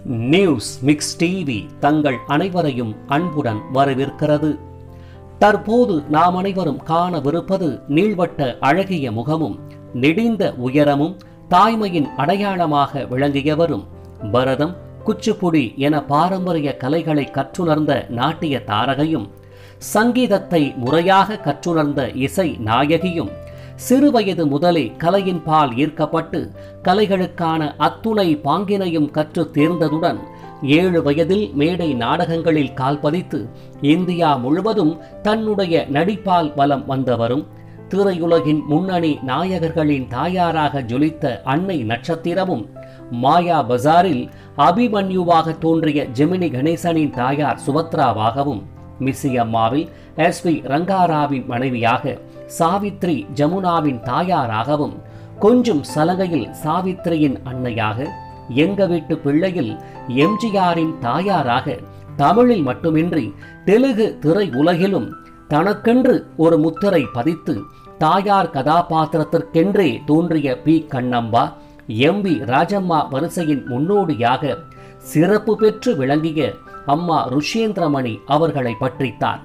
news mix TV தங்கள் அனைவரையும் அன்புடன் வரவேற்கிறது தற்போது நாம் அனைவரும் காணவிருப்பது நீள்வட்ட அழகிய முகமும் நெடிந்த உயரமும் தாய்மையின் அடையாளமாக விளங்கியவரும் பரதம் குச்சிப்புடி என பாரம்பரிய கலைகளை கற்றுணர்ந்த நாட்டிய தாரகையும் சங்கீதத்தை முறையாக கற்றுணர்ந்த இசை நாயகியும் சிறுவயது முதலே கலையின் பால் ஈர்க்கப்பட்டு கலைகளுக்கான அத்துணை பாங்கினையும் கற்றுத் தேர்ந்ததுடன் ஏழு வயதில் மேடை நாடகங்களில் கால்பதித்து இந்தியா முழுவதும் தன்னுடைய நடிப்பால் வலம் வந்தவரும் திரையுலகின் முன்னணி நாயகர்களின் தாயாராக ஜொலித்த அன்னை நட்சத்திரமும் மாயா பஜாரில் அபிமன்யுவாக தோன்றிய ஜெமினி கணேசனின் தாயார் சுபத்ராவாகவும் மிஸ்ஸி அம்மாவில் எஸ் வி ரங்காராவின் மனைவியாக சாவித்ரி ஜமுனாவின் தாயாராகவும் கொஞ்சம் சலங்கையில் சாவித்ரியின் அன்னையாக எங்க வீட்டு பிள்ளையில் எம்ஜிஆரின் தாயாராக தமிழில் மட்டுமின்றி தெலுங்கு திரை உலகிலும் தனக்கென்று ஒரு முத்திரை பதித்து தாயார் கதாபாத்திரத்திற்கென்றே தோன்றிய P Kannamba M V Rajamma வரிசையின் முன்னோடியாக சிறப்பு பெற்று விளங்கிய அம்மா ருஷேந்திரமணி அவர்களை பற்றித்தார்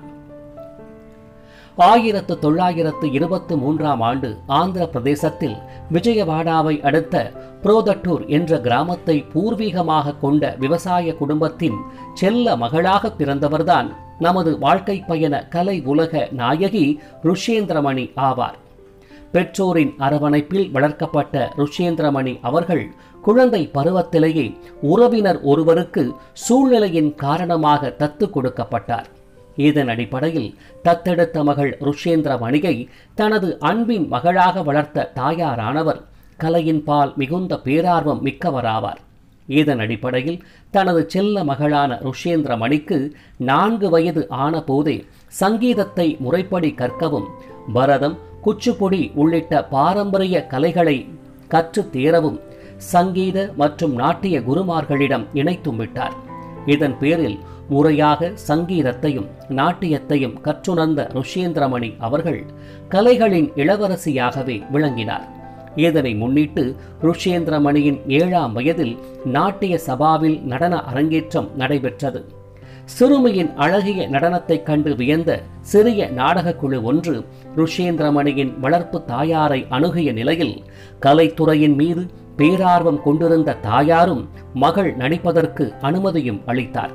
ஆயிரத்து தொள்ளாயிரத்து இருபத்தி மூன்றாம் ஆண்டு ஆந்திர பிரதேசத்தில் விஜயவாடாவை அடுத்த புரோதட்டூர் என்ற கிராமத்தை பூர்வீகமாக கொண்ட விவசாய குடும்பத்தின் செல்ல மகளாக பிறந்தவர்தான் நமது வாழ்க்கை பயண கலை உலக நாயகி ருஷேந்திரமணி ஆவார் பெற்றோரின் அரவணைப்பில் வளர்க்கப்பட்ட ருஷேந்திரமணி அவர்கள் குழந்தை பருவத்திலேயே உறவினர் ஒருவருக்கு சூழ்நிலையின் காரணமாக தத்து கொடுக்கப்பட்டார் இதன் அடிப்படையில் தத்தெடுத்த மகள் ருஷேந்திரமணியை தனது அன்பின் மகளாக வளர்த்த தாயாரானவர் கலையின் பால் மிகுந்த பேரார்வம் மிக்கவராவார் இதன் அடிப்படையில் தனது செல்ல மகளான ருஷேந்திரமணிக்கு நான்கு வயது ஆன போதே சங்கீதத்தை முறைப்படி கற்கவும் பரதம் குச்சிப்புடி உள்ளிட்ட பாரம்பரிய கலைகளை கற்றுத் தேரவும் சங்கீத மற்றும் நாட்டிய குருமார்களிடம் இணைத்தும் விட்டார் இதன் பேரில் முறையாக சங்கீதத்தையும் நாட்டியத்தையும் கற்றுணர்ந்த ருஷேந்திரமணி அவர்கள் கலைகளின் இளவரசியாகவே விளங்கினார் இதனை முன்னிட்டு ருஷேந்திரமணியின் ஏழாம் வயதில் நாட்டிய சபாவில் நடன அரங்கேற்றம் நடைபெற்றது சிறுமியின் அழகிய நடனத்தைக் கண்டு வியந்த சிறிய நாடகக் குழு ஒன்று ருஷேந்திரமணியின் வளர்ப்பு தாயாரை அணுகிய நிலையில் கலைத்துறையின் மீது பேரார்வம் கொண்டிருந்த தாயாரும் மகள் நடிப்பதற்கு அனுமதியும் அளித்தார்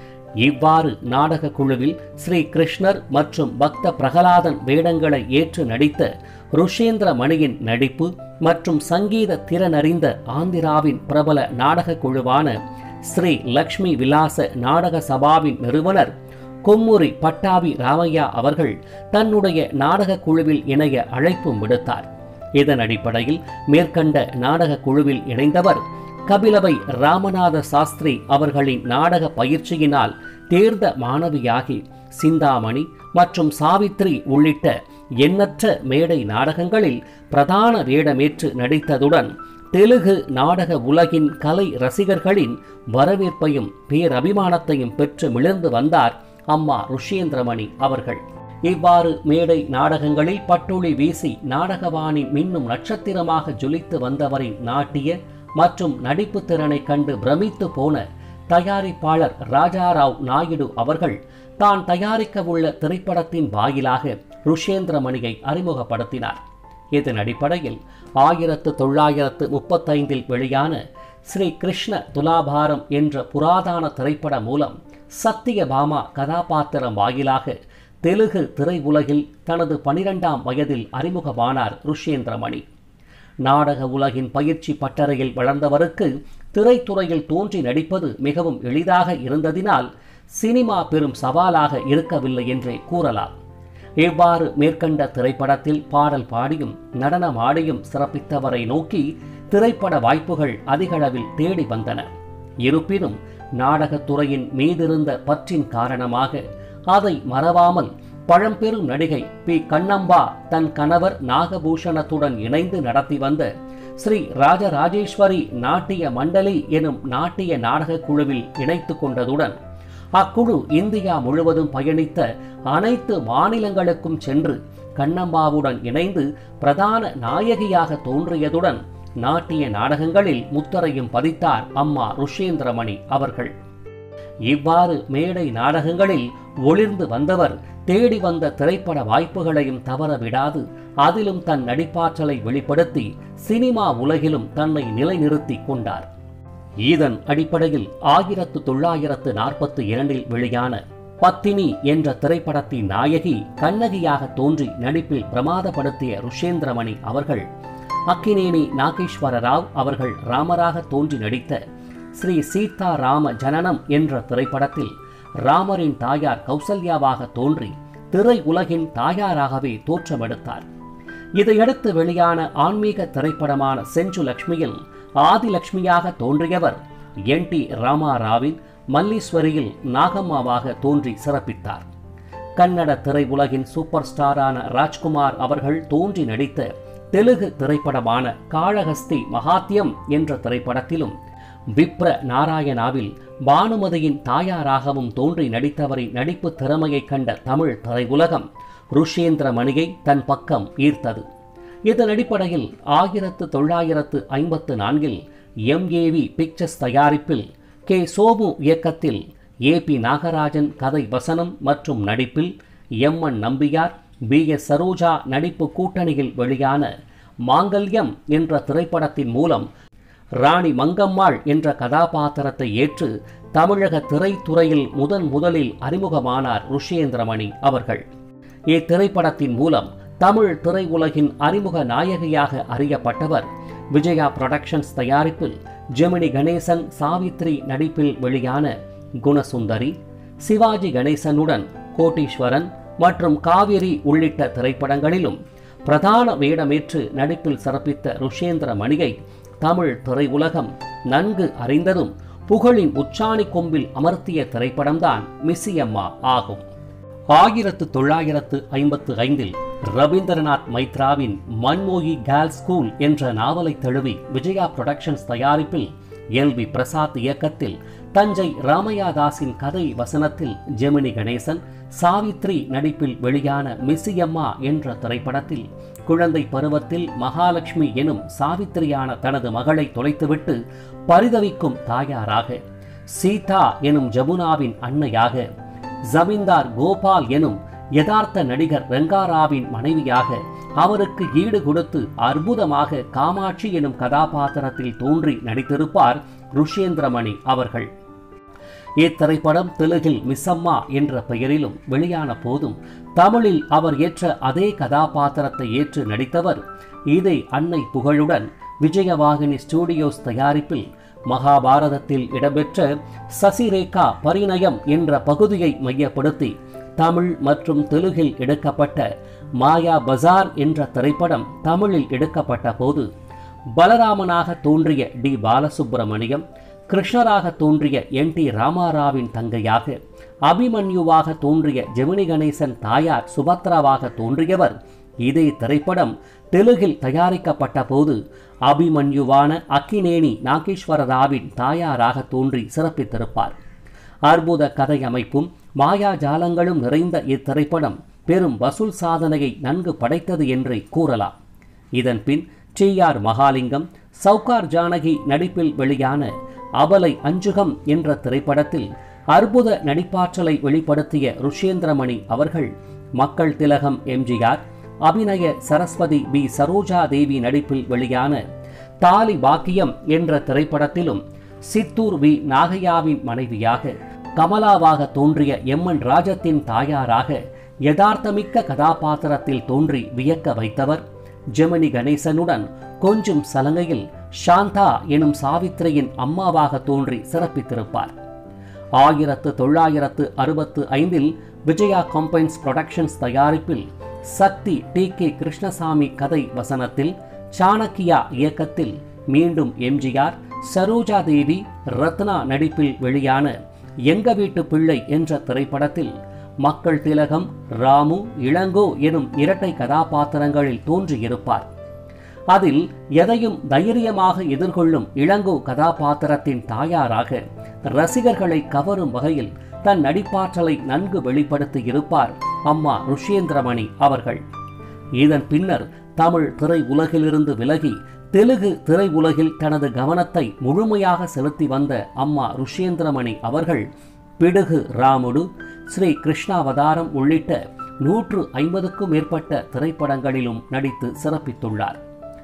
இவ்வாறு நாடக குழுவில் ஸ்ரீ கிருஷ்ணர் மற்றும் பக்த பிரகலாதன் வேடங்களை ஏற்று நடித்த ருஷேந்திர மணியின் நடிப்பு மற்றும் சங்கீத திறனறிந்த ஆந்திராவின் பிரபல நாடக குழுவான ஸ்ரீ லக்ஷ்மி விலாச நாடக சபாவின் நிறுவனர் கொம்முரி பட்டாபி ராமையா அவர்கள் தன்னுடைய நாடக குழுவில் இணைய அழைப்பும் விடுத்தார் இதன் அடிப்படையில் மேற்கண்ட நாடக குழுவில் இணைந்தவர் கபிலவை ராமநாத சாஸ்திரி அவர்களின் நாடக பயிற்சியினால் தேர்ந்த மாணவியாகி சிந்தாமணி மற்றும் சாவித்ரி உள்ளிட்ட எண்ணற்ற மேடை நாடகங்களில் பிரதான வேடமேற்று நடித்ததுடன் தெலுங்கு நாடக உலகின் கலை ரசிகர்களின் வரவேற்பையும் பேரபிமானத்தையும் பெற்று மிளர்ந்து வந்தார் அம்மா ருஷேந்திரமணி அவர்கள் இவ்வாறு மேடை நாடகங்களில் பட்டொளி வீசி நாடகவானின் மின்னும் நட்சத்திரமாக ஜொலித்து வந்தவரின் நாட்டிய மற்றும் நடிப்பு திறனை கண்டு பிரமித்து போன தயாரிப்பாளர் ராஜாராவ் நாயுடு அவர்கள் தான் தயாரிக்க உள்ள திரைப்படத்தின் வாயிலாக ருஷேந்திரமணியை அறிமுகப்படுத்தினார் இதன் அடிப்படையில் ஆயிரத்து தொள்ளாயிரத்து முப்பத்தைந்தில் வெளியான ஸ்ரீ கிருஷ்ண துலாபாரம் என்ற புராதான திரைப்படம் மூலம் சத்தியபாமா கதாபாத்திரம் வாயிலாக தெலுங்கு திரையுலகில் தனது பனிரெண்டாம் வயதில் அறிமுகமானார் ருஷேந்திரமணி நாடக உலகின் பயிற்சி பட்டறையில் வளர்ந்தவருக்கு திரைத்துறையில் தோன்றி நடிப்பது மிகவும் எளிதாக இருந்ததினால் சினிமா பெரும் சவாலாக இருக்கவில்லை என்றே கூறலாம் இவ்வாறு மேற்கண்ட திரைப்படத்தில் பாடல் பாடியும் நடனமாடியும் சிறப்பித்தவரை நோக்கி திரைப்பட வாய்ப்புகள் அதிகளவில் தேடி வந்தன இருப்பினும் நாடகத்துறையின் மீதிருந்த பற்றின் காரணமாக அதை மறவாமல் பழம்பெரும் நடிகை பி கண்ணம்பா தன் கணவர் நாகபூஷணத்துடன் இணைந்து நடத்தி வந்த ஸ்ரீ ராஜராஜேஸ்வரி நாட்டிய மண்டலி எனும் நாட்டிய நாடகக் குழுவில் இணைத்து கொண்டதுடன் அக்குழு இந்தியா முழுவதும் பயணித்த அனைத்து மாநிலங்களுக்கும் சென்று கண்ணம்மாவுடன் இணைந்து பிரதான நாயகியாக தோன்றியதுடன் நாட்டிய நாடகங்களில் முத்திரையும் பதித்தார் அம்மா ருஷேந்திரமணி அவர்கள் இவ்வாறு மேடை நாடகங்களில் ஒளிர்ந்து வந்தவர் தேடி வந்த திரைப்பட வாய்ப்புகளையும் தவற விடாது அதிலும் தன் நடிப்பாற்றலை வெளிப்படுத்தி சினிமா உலகிலும் தன்னை நிலைநிறுத்தி கொண்டார் இதன் அடிப்படையில் ஆயிரத்து தொள்ளாயிரத்து நாற்பத்தி இரண்டில் வெளியான பத்தினி என்ற திரைப்படத்தின் நாயகி கண்ணகியாக தோன்றி நடிப்பில் பிரமாதப்படுத்திய ருஷேந்திரமணி அவர்கள் அக்கினேனி நாகேஸ்வர ராவ் அவர்கள் ராமராக தோன்றி நடித்த ஸ்ரீ சீதா ராம ஜனனம் என்ற திரைப்படத்தில் ராமரின் தாயார் கௌசல்யாவாக தோன்றி திரை உலகின் தாயாராகவே தோற்றமெடுத்தார் இதையடுத்து வெளியான ஆன்மீக திரைப்படமான செஞ்சு லக்ஷ்மியில் ஆதிலக்ஷ்மியாக தோன்றியவர் என் டி ராமாராவின் மல்லீஸ்வரியில் நாகம்மாவாக தோன்றி சிறப்பித்தார் கன்னட திரையுலகின் சூப்பர் ஸ்டாரான ராஜ்குமார் அவர்கள் தோன்றி நடித்த தெலுங்கு திரைப்படமான காளஹஸ்தி மகாத்யம் என்ற திரைப்படத்திலும் விப்ர நாராயணாவில் பானுமதியின் தாயாராகவும் தோன்றி நடித்தவரின் நடிப்பு திறமையை கண்ட தமிழ் திரையுலகம் ருஷேந்திர மணியை தன் பக்கம் ஈர்த்தது இதன் அடிப்படையில் ஆயிரத்து தொள்ளாயிரத்து ஐம்பத்து நான்கில் எம்ஏவி பிக்சர்ஸ் தயாரிப்பில் கே சோமு இயக்கத்தில் ஏ பி நாகராஜன் கதை வசனம் மற்றும் நடிப்பில் M N Nambiar P S Saroja நடிப்பு கூட்டணியில் வெளியான மாங்கல்யம் என்ற திரைப்படத்தின் மூலம் ராணி மங்கம்மாள் என்ற கதாபாத்திரத்தை ஏற்று தமிழக திரைத்துறையில் முதன் முதலில் அறிமுகமானார் ருஷேந்திரமணி அவர்கள் இத்திரைப்படத்தின் மூலம் தமிழ் திரையுலகின் அறிமுக நாயகியாக அறியப்பட்டவர் விஜயா புரொடக்ஷன்ஸ் தயாரிப்பில் ஜெமினி கணேசன் சாவித்ரி நடிப்பில் வெளியான குணசுந்தரி சிவாஜி கணேசனுடன் கோட்டீஸ்வரன் மற்றும் காவிரி உள்ளிட்ட திரைப்படங்களிலும் பிரதான வேடமேற்று நடிப்பில் சிறப்பித்த ருஷேந்திர மணியை தமிழ் திரையுலகம் நன்கு அறிந்ததும் புகழின் உச்சாணி கொம்பில் அமர்த்திய திரைப்படம்தான் மிஸ்ஸியம்மா ஆகும் ஆயிரத்து தொள்ளாயிரத்து ஐம்பத்து ஐந்தில் ரவீந்திரநாத் மைத்ராவின் மன்மோகி கேர்ள்ஸ் ஸ்கூல் என்ற நாவலை தழுவி விஜயா புரொடக்ஷன்ஸ் தயாரிப்பில் எல் வி பிரசாத் இயக்கத்தில் தஞ்சை ராமையாதாஸின் கதை வசனத்தில் ஜெமினி கணேசன் சாவித்ரி நடிப்பில் வெளியான மிஸ்ஸியம்மா என்ற திரைப்படத்தில் குழந்தை பருவத்தில் மகாலட்சுமி எனும் சாவித்திரியான தனது மகளை தொலைத்துவிட்டு பரிதவிக்கும் தாயாராக சீதா எனும் ஜமுனாவின் அன்னையாக ஜமீன்தார் கோபால் எனும் யதார்த்த நடிகர் ரங்காராவின் மனைவியாக அவருக்கு ஈடு கொடுத்து அற்புதமாக காமாட்சி எனும் கதாபாத்திரத்தில் தோன்றி நடித்திருப்பார் ருஷேந்திரமணி அவர்கள் இத்திரைப்படம் தெலுங்கில் மிஸ்ஸம்மா என்ற பெயரிலும் வெளியான போதும் தமிழில் அவர் ஏற்ற அதே கதாபாத்திரத்தை ஏற்று நடித்தவர் இதே அன்னை புகழுடன் விஜயவாகினி ஸ்டூடியோஸ் தயாரிப்பில் மகாபாரதத்தில் இடம்பெற்ற சசிரேகா பரிணயம் என்ற பகுதியை மையப்படுத்தி தமிழ் மற்றும் தெலுங்கில் எடுக்கப்பட்ட மாயா பஜார் என்ற திரைப்படம் தமிழில் எடுக்கப்பட்ட போது பலராமனாக தோன்றிய டி பாலசுப்பிரமணியம் கிருஷ்ணராக தோன்றிய என் டி ராமாராவின் தங்கையாக அபிமன்யுவாக தோன்றிய ஜெமினி கணேசன் தாயார் சுபத்ராவாக தோன்றியவர் இதே திரைப்படம் தெலுங்கில் தயாரிக்கப்பட்ட போது அபிமன்யுவான அக்கினேனி நாகேஸ்வர ராவின் தாயாராக தோன்றி சிறப்பித்திருப்பார் அற்புத கதை அமைப்பும் மாயாஜாலங்களும் நிறைந்த இத்திரைப்படம் பெரும் வசூல் சாதனையை நன்கு படைத்தது என்றே கூறலாம் இதன் பின் டி ஆர் மகாலிங்கம் சவுகார் ஜானகி நடிப்பில் வெளியான அபலை அஞ்சுகம் என்ற திரைப்படத்தில் அற்புத நடிப்பாற்றலை வெளிப்படுத்திய ருஷேந்திரமணி அவர்கள் மக்கள் திலகம் எம்ஜிஆர் அபிநய சரஸ்வதி பி சரோஜா தேவி நடிப்பில் வெளியான தாலி பாக்கியம் என்ற திரைப்படத்திலும் சித்தூர் வி நாகையாவின் மனைவியாக கமலாவாக தோன்றிய எம் என் ராஜத்தின் தாயாராக யதார்த்தமிக்க கதாபாத்திரத்தில் தோன்றி வியக்க வைத்தவர் ஜெமினி கணேசனுடன் கொஞ்சம் சலங்கையில் சாந்தா எனும் சாவித்திரியின் அம்மாவாக தோன்றி சிறப்பித்திருப்பார் ஆயிரத்து தொள்ளாயிரத்து அறுபத்து ஐந்தில் விஜயா கம்பைன்ஸ் புரொடக்ஷன்ஸ் தயாரிப்பில் சக்தி டி கே கிருஷ்ணசாமி கதை வசனத்தில் சாணக்கியா இயக்கத்தில் மீண்டும் எம்ஜிஆர் சரோஜா தேவி ரத்னா நடிப்பில் வெளியான எங்க வீட்டு பிள்ளை என்ற திரைப்படத்தில் மக்கள் திலகம் ராமு இளங்கோ எனும் இரட்டை கதாபாத்திரங்களில் தோன்றியிருப்பார் அதில் எதையும் தைரியமாக எதிர்கொள்ளும் இளங்கோ கதாபாத்திரத்தின் தாயாராக ரசிகர்களை கவரும் வகையில் தன் நடிப்பாற்றலை நன்கு வெளிப்படுத்தி இருப்பார் அம்மா ருஷேந்திரமணி அவர்கள் இதன் பின்னர் தமிழ் திரை உலகிலிருந்து விலகி தெலுங்கு திரை உலகில் தனது கவனத்தை முழுமையாக செலுத்தி வந்த அம்மா ருஷேந்திரமணி அவர்கள் பிடுகு ராமுடு ஸ்ரீ கிருஷ்ணாவதாரம் உள்ளிட்ட நூற்று ஐம்பதுக்கும் மேற்பட்ட திரைப்படங்களிலும் நடித்து சிறப்பித்துள்ளார்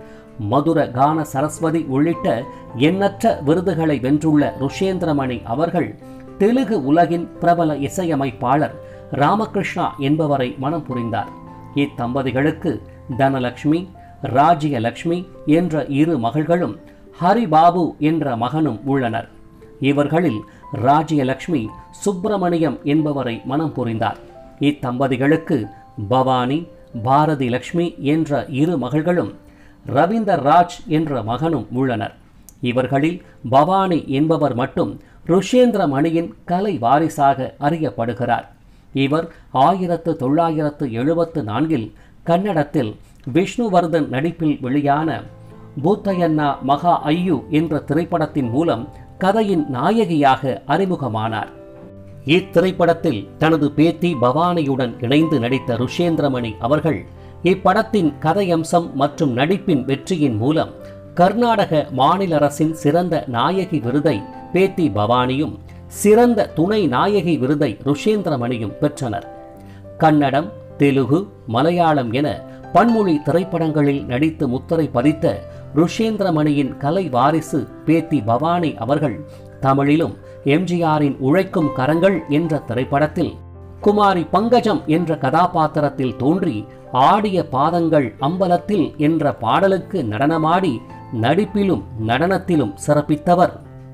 மதுர கான சரஸ்வதி உள்ளிட்ட எண்ணற்ற விருதுகளை வென்றுள்ள ருஷேந்திரமணி அவர்கள் தெலுங்கு உலகின் பிரபல இசையமைப்பாளர் ராமகிருஷ்ணா என்பவரை மனம் புரிந்தார் இத்தம்பதிகளுக்கு தனலட்சுமி ராஜ்யலட்சுமி என்ற இரு மகள்களும் ஹரிபாபு என்ற மகனும் உள்ளனர் இவர்களில் ராஜ்யலட்சுமி சுப்பிரமணியம் என்பவரை மனம் புரிந்தார் இத்தம்பதிகளுக்கு பவானி பாரதி லட்சுமி என்ற இரு மகள்களும் ரவீந்தர் ராஜ் என்ற மகனும் உள்ளனர் இவர்களில் பவானி என்பவர் மட்டும் ருஷேந்திர மணியின் கலை வாரிசாக அறியப்படுகிறார் இவர் ஆயிரத்து தொள்ளாயிரத்து எழுபத்து நான்கில் கன்னடத்தில் விஷ்ணுவர்தன் நடிப்பில் வெளியான பூத்தையண்ணா மகா ஐயு என்ற திரைப்படத்தின் மூலம் கதையின் நாயகியாக அறிமுகமானார் இத்திரைப்படத்தில் தனது பேத்தி பவானியுடன் இணைந்து நடித்த ருஷேந்திரமணி அவர்கள் இப்படத்தின் கதையம்சம் மற்றும் நடிப்பின் வெற்றியின் மூலம் கர்நாடக மாநில அரசின் சிறந்த நாயகி விருதை பேத்தி பவானியும் சிறந்த துணை நாயகி விருதை ருஷேந்திரமணியும் பெற்றனர் கன்னடம் தெலுகு மலையாளம் என பன்மொழி திரைப்படங்களில் நடித்து முத்திரை பதித்த ருஷேந்திரமணியின் கலை வாரிசு பேத்தி பவானி அவர்கள் தமிழிலும் எம்ஜிஆரின் உழைக்கும் கரங்கள் என்ற திரைப்படத்தில் குமாரி பங்கஜம் என்ற கதாபாத்திரத்தில் தோன்றி ஆடிய பாதங்கள் அம்பலத்தில் என்ற பாடலுக்கு நடனமாடி நடிப்பிலும் நடனத்திலும் சிறப்பித்தவர்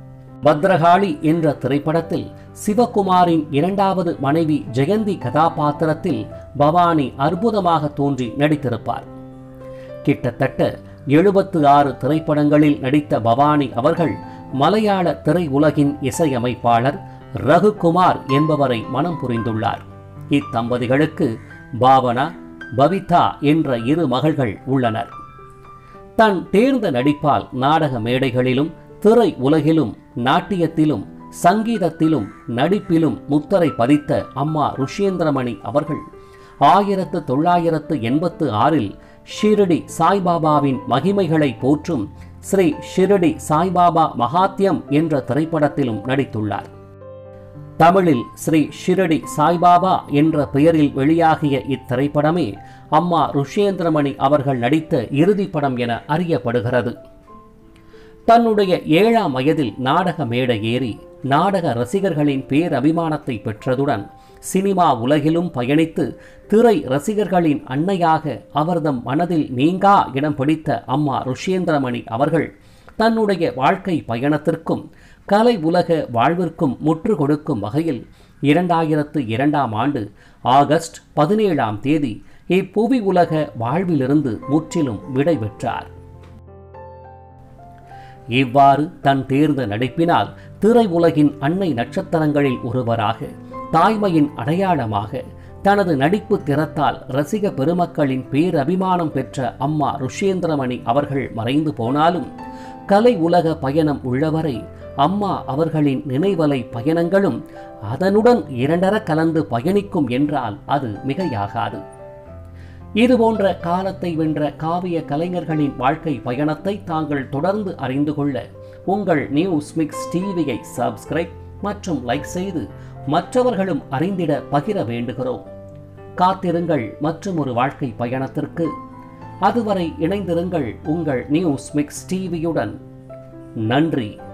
பத்ரகாளி என்ற திரைப்படத்தில் சிவகுமாரின் இரண்டாவது மனைவி ஜெயந்தி கதாபாத்திரத்தில் பவானி அற்புதமாக தோன்றி நடித்திருப்பார் கிட்டத்தட்ட எழுபத்து ஆறு திரைப்படங்களில் நடித்த பவானி அவர்கள் மலையாள திரையுலகின் இசையமைப்பாளர் ரகுகுமார் என்பவரை மனம் புரிந்துள்ளார் இத்தம்பதிகளுக்கு பாவனா பவிதா என்ற இரு மகள்கள் உள்ளனர் தன் தேர்ந்த நடிப்பால் நாடக மேடைகளிலும் திரை உலகிலும் நாட்டியத்திலும் சங்கீதத்திலும் நடிப்பிலும் முத்திரை பதித்த அம்மா ருஷேந்திரமணி அவர்கள் ஆயிரத்து தொள்ளாயிரத்து எண்பத்து ஆறில் ஷிரடி சாய்பாபாவின் மகிமைகளை போற்றும் ஸ்ரீ ஷிரடி சாய்பாபா மகாத்யம் என்ற திரைப்படத்திலும் நடித்துள்ளார் தமிழில் ஸ்ரீ ஷிரடி சாய்பாபா என்ற பெயரில் வெளியாகிய இத்திரைப்படமே அம்மா ருஷேந்திரமணி அவர்கள் நடித்த இறுதி படம் என அறியப்படுகிறது தன்னுடைய ஏழாம் வயதில் நாடக மேடை ஏறி நாடக ரசிகர்களின் பேரபிமானத்தை பெற்றதுடன் சினிமா உலகிலும் பயணித்து திரை ரசிகர்களின் அன்னையாக அவர்தம் மனதில் நீங்கா இடம் பிடித்த அம்மா ருஷேந்திரமணி அவர்கள் தன்னுடைய வாழ்க்கை பயணத்திற்கும் கலை உலக வாழ்விற்கும் முற்று கொடுக்கும் வகையில் இரண்டாயிரத்து இரண்டாம் ஆண்டு ஆகஸ்ட் பதினேழாம் தேதி இப்புவி உலக வாழ்விலிருந்து முற்றிலும் விடைபெற்றார் இவ்வாறு தன் தேர்ந்த நடிப்பினால் திரை உலகின் அன்னை நட்சத்திரங்களில் ஒருவராக தாய்மையின் அடையாளமாக தனது நடிப்பு திறத்தால் ரசிக பெருமக்களின் பேரபிமானம் பெற்ற அம்மா ருஷேந்திரமணி அவர்கள் மறைந்து போனாலும் கலை உலக பயணம் உள்ளவரை அம்மா அவர்களின் நினைவலை பயணங்களும் அதனுடன் இரண்டர கலந்து பயணிக்கும் என்றால் அது மிகையாகாது இதுபோன்ற காலத்தை வென்ற காவிய கலைஞர்களின் வாழ்க்கை பயணத்தை தாங்கள் தொடர்ந்து அறிந்து கொள்ள உங்கள் நியூஸ் மிக்ஸ் டிவியை சப்ஸ்கிரைப் மற்றும் லைக் செய்து மற்றவர்களும் அறிந்திட பகிர வேண்டுகிறோம் காத்திருங்கள் மற்றும் ஒரு வாழ்க்கை பயணத்திற்கு அதுவரை இணைந்திருங்கள் உங்கள் நியூஸ் மிக்ஸ் டிவியுடன் நன்றி